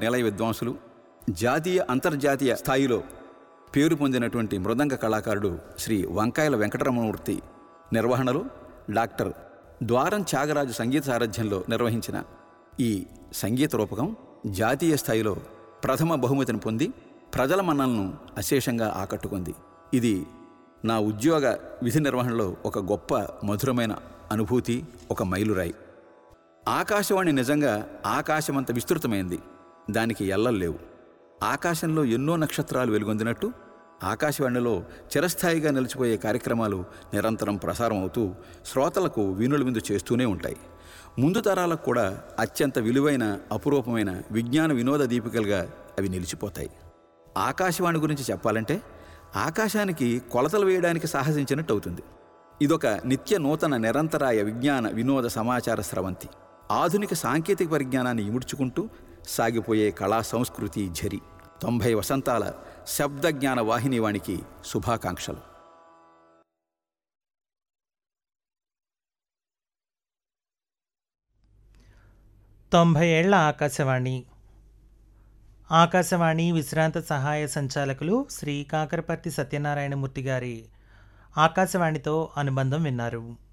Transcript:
నిలయ విద్వాంసులు జాతీయ అంతర్జాతీయ స్థాయిలో పేరు పొందినటువంటి మృదంగ కళాకారుడు శ్రీ వంకాయల వెంకటరమణమూర్తి నిర్వహణలో డాక్టర్ ద్వారం త్యాగరాజు సంగీత సారథ్యంలో నిర్వహించిన ఈ సంగీత రూపకం జాతీయ స్థాయిలో ప్రథమ బహుమతిని పొంది ప్రజల మన్నలను అశేషంగా ఆకట్టుకుంది ఇది నా ఉద్యోగ విధి నిర్వహణలో ఒక గొప్ప మధురమైన అనుభూతి ఒక మైలురాయి ఆకాశవాణి నిజంగా ఆకాశమంత విస్తృతమైంది దానికి ఎల్లలు లేవు ఆకాశంలో ఎన్నో నక్షత్రాలు వెలుగొందినట్టు ఆకాశవాణిలో చిరస్థాయిగా నిలిచిపోయే కార్యక్రమాలు నిరంతరం ప్రసారం అవుతూ శ్రోతలకు వీణుల విందు చేస్తూనే ఉంటాయి ముందు తరాలకు కూడా అత్యంత విలువైన అపురూపమైన విజ్ఞాన వినోద దీపికలుగా అవి నిలిచిపోతాయి ఆకాశవాణి గురించి చెప్పాలంటే ఆకాశానికి కొలతలు వేయడానికి సాహసించినట్టు అవుతుంది ఇదొక నిత్య నూతన నిరంతరాయ విజ్ఞాన వినోద సమాచార స్రవంతి ఆధునిక సాంకేతిక పరిజ్ఞానాన్ని ఇముడ్చుకుంటూ సాగిపోయే కళా సంస్కృతి ఝరి తొంభై వసంతాల శబ్ద జ్ఞాన వాహిని వానికి శుభాకాంక్షలు తొంభై ఏళ్ల ఆకాశవాణి ఆకాశవాణి విశ్రాంత సహాయ సంచాలకులు శ్రీ కాకరపర్తి సత్యనారాయణమూర్తి గారి ఆకాశవాణితో అనుబంధం విన్నారు